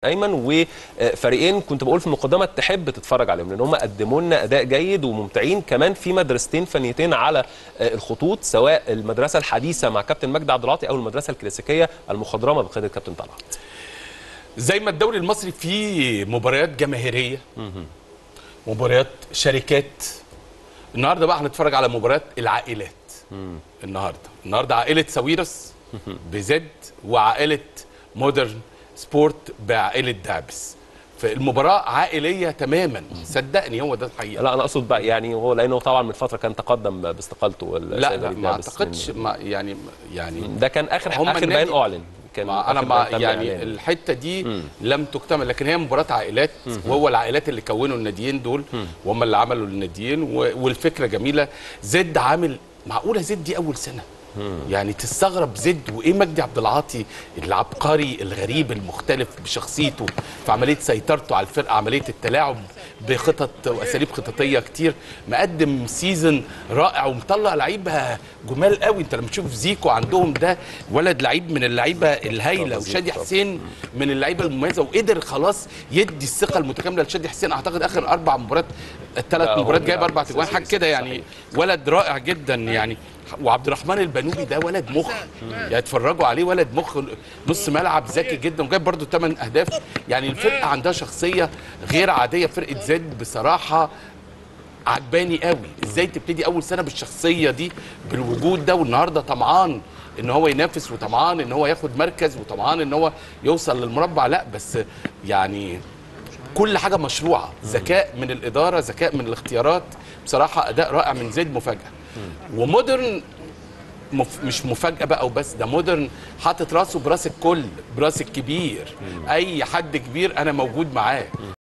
ايمن وفريقين كنت بقول في المقدمه تحب تتفرج عليهم لان هم قدموا لنا اداء جيد وممتعين كمان في مدرستين فنيتين على الخطوط سواء المدرسه الحديثه مع كابتن مجدي عبد العاطي او المدرسه الكلاسيكيه المخضرمه بقياده كابتن طلعت زي ما الدوري المصري فيه مباريات جماهيريه مباريات شركات النهارده بقى هنتفرج على مباريات العائلات النهارده النهارده عائله ساويرس بزد وعائله مودرن سبورت بعائله دعبس فالمباراه عائليه تماما صدقني هو ده الحقيقه لا انا اقصد بقى يعني هو لانه طبعا من فتره كان تقدم باستقالته لا لا ما اعتقدش ما يعني يعني ده كان اخر هم اخر النادي- بيان اعلن كان ما انا آخر ما بيان تم يعني إعلانه. الحته دي لم تكتمل لكن هي مباراه عائلات وهو العائلات اللي كونوا الناديين دول وهم اللي عملوا الناديين و- والفكره جميله زد عامل معقوله زد دي اول سنه يعني تستغرب زد وايه مجدي عبد العاطي العبقري الغريب المختلف بشخصيته في عمليه سيطرته على الفرقه عمليه التلاعب بخطط واساليب خططيه كتير مقدم سيزون رائع ومطلع لعيبه جمال قوي انت لما تشوف زيكو عندهم ده ولد لعيب من اللعيبه الهايله وشادي حسين من اللعيبه المميزه وقدر خلاص يدي الثقه المتكامله لشادي حسين اعتقد اخر اربع مباريات لا، الثلاث هو مباريات جايب بيلعب اربع تجوان حاجه كده يعني صحيح. ولد رائع جدا يعني وعبد الرحمن البنوبي ده ولد مخ يعني اتفرجوا عليه ولد مخ نص ملعب ذكي جدا وجايب برده 8 اهداف يعني الفرقه عندها شخصيه غير عاديه فرقه زد بصراحه عجباني قوي ازاي تبتدي اول سنه بالشخصيه دي بالوجود ده والنهارده طمعان ان هو ينافس وطمعان ان هو ياخد مركز وطمعان ان هو يوصل للمربع لا بس يعني كل حاجه مشروعه ذكاء من الاداره ذكاء من الاختيارات بصراحه اداء رائع من زيد مفاجاه ومودرن مف... مش مفاجاه بقى وبس ده مودرن حاطط راسه براس الكل براس الكبير اي حد كبير انا موجود معاه